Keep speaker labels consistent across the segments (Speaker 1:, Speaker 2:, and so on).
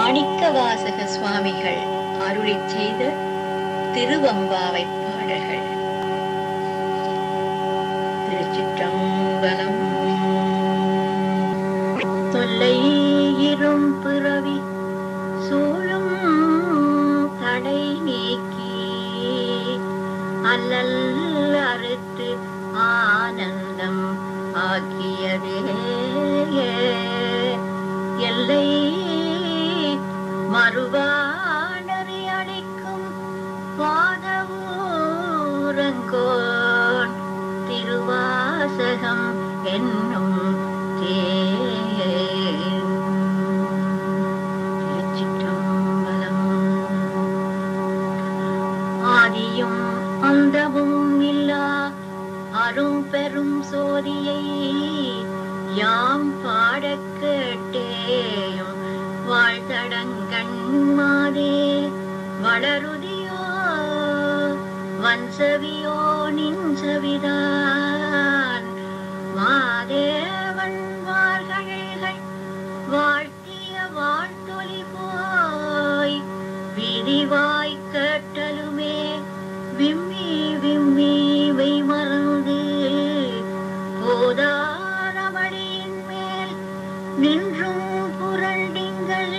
Speaker 1: மாணிக்கவாசக சுவாமிகள் அருளிச் செய்த திருவம்பாவை பாடல்கள் திருச்சிற்றம்பலம் தொல்லை இரும் பிறவி சூழும் தடை நீக்கி அல்லல் அறுத்து ஆனந்தம் ஆக்கியதே எல்லை மறுவானறி அளிக்கும் பாதவூரங்கோன் திருவாசகம் என்னும் தேன் திருச்சிற்றம்பலம் ஆதியும் அந்தமும் இல்லா அரும் பெரும் சோதியை யாம் பாடக் கேட்டேயும் வாழ்த்தடங்கண் மாதே வளருதியோ வன்சவியோ நின்சவிதான் மாதேவன் வார்கள் வாழ்த்திய வாழ்த்தொலி போய் விரிவாய் கேட்டலுமே விம்மி விம்மி வை மறந்து போதாரமணியின் மேல் நின்றும் புரண்டிங்கள்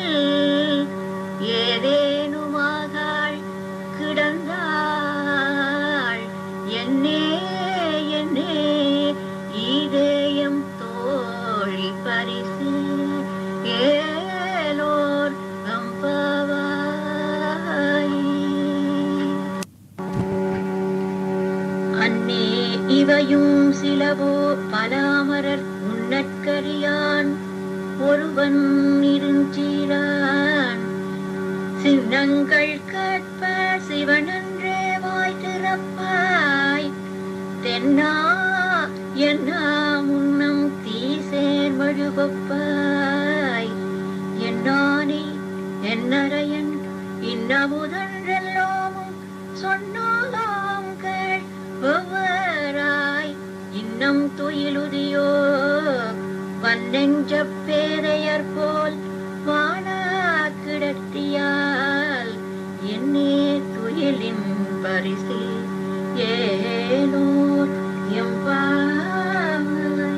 Speaker 1: ஏதேனுமாகாள் கிடந்தாள் என்னே என்னே இதயம் தோழி பரிசு ஏலோர் அம்பவாய் அன்னே இவையும் சிலவோ பலாமரர் உன்னற்கரியான் ஒருவன் இருஞ்சீரான் சின்னங்கள் கேட்ப சிவனன்றே வாய் திறப்பாய் தென்னா என்னா முன்னம் தீசேர் மழுகொப்பாய் என்னானே என்னரையன் இன்னமுதன்றெல்லோமும் சொன்னாலாம் கேள் வெவ்வேறாய் இன்னம் துயிலுதியோ வன்னெஞ்ச பேதையர் போல் வாழா கிடத்தியால் என்னே துயிலின் பரிசில் ஏனோ எம்பாவை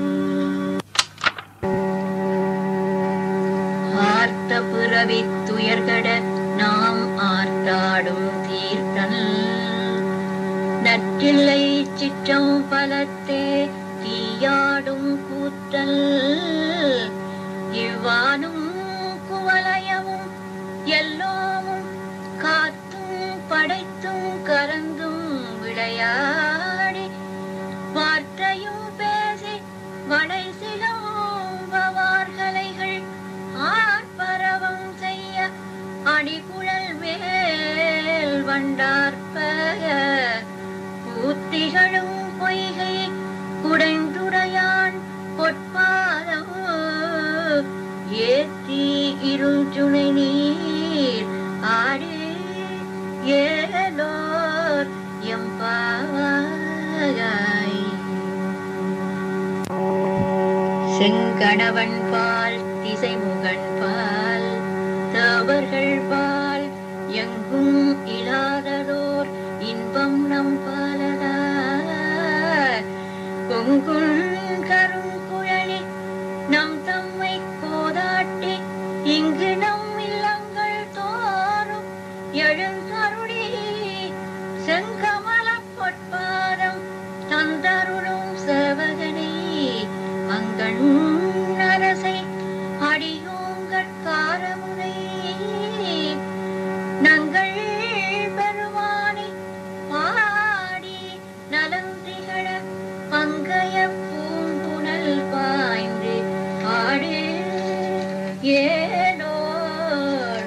Speaker 1: ஆர்த்த பிறவி துயர்கட நாம் ஆர்த்தாடும் தீர்த்தல் நற்றில்லை சிற்றம் பலத்தே தீயாடும் கூத்தல் இவ்வானும் குவலயமும் எல்லோமும் காத்தும் படைத்தும் கறந்தும் விளையாடி வார்த்தையும் பேசி வடை சிலம்பவார்களைகள் ஆர்ப்பரவம் செய்ய அடிகுழல் மேல் வண்டார்ப்ப பூத்திகளும் பொய்கை குடைந்துடையான் பொற்பாதம் ஏத்தி இருஞ்சுனை நீர் ஆடி ஏலோர் எம்பாவாய் செங்கணவன் பால் திசைமுகன் பால் தேவர்கள் பால் எங்கும் இல்லாததோர் இன்பம் நம் பாலதா பொங்குள் கருங்குழலி நம் தம்மை கோதாட்டி இங்கு நம் இல்லங்கள் தோறும் எழுந்தருளி செங்கமல பொற்பாதம் தந்தருளும் சேவகனே மங்கண் அரசை அடியோங்கள் காரமுனை நங்கள் பெருமானை பாடி நலந்திகழ பங்கைய பூம்புணல் பாய்ந்து ஆடு ஏனோர்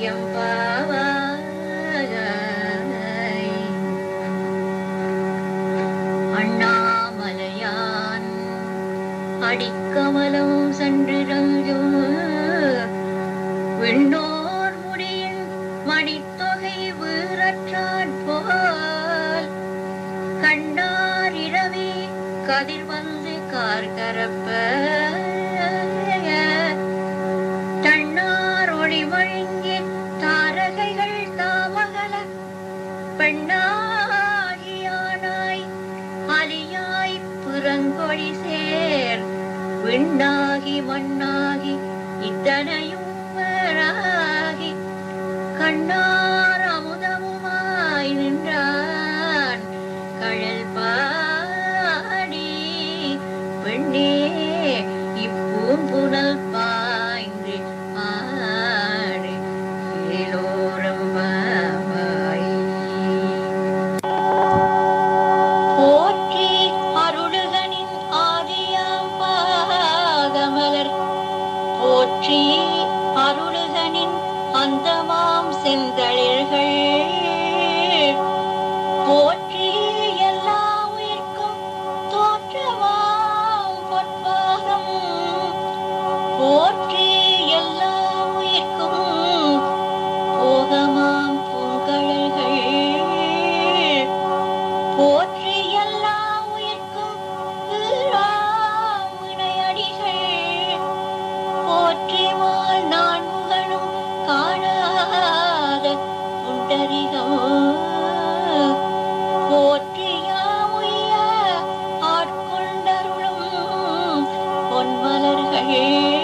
Speaker 1: எம்பாவாய் அண்ணாமலையான் அடிக்கமலம் சென்றிரங்கும் விண்ணோர் முடியின் மணித்தொகை வீரற்றான் போல் கண்ணார் இரவி கதிர் வந்து கார் கரப்ப தன்னார் ஒளி ஒளி மழுங்கி தாரகைகள் தாமகல பெண்ணாகியானாய் அலியாய் புறங்கொழி சேர் விண்ணாகி மண்ணாகி இத்தனையும் வேறாகி கண்ணார் அமுதமுமாய் நின்றான் கழல் பாடி பெண்ணே இப்பூம்புணல் பாய்ந்து ஆடு ஏலோரம் பாவாய் போற்றி அருளுகனின் ஆதியாம் பாதமலர் போற்றி அருளுகனின் அந்தமாம் செந்தளிர்கள் போற்றி எல்லா உயிர்க்கும் தோற்றமாம் பொற்பாகம் போற்றி எல்லா உயிர்க்கும் போகமாம் பூங்கழல்கள் போற்றி எல்லா உயிர்க்கும் ஈராம் இணையடிகள் போற்றி வாழ் நான் முகனும் காணாத புண்டரிகம் போற்றியாமுய்ய ஆட்கொண்டருளும் பொன்மலர்கள்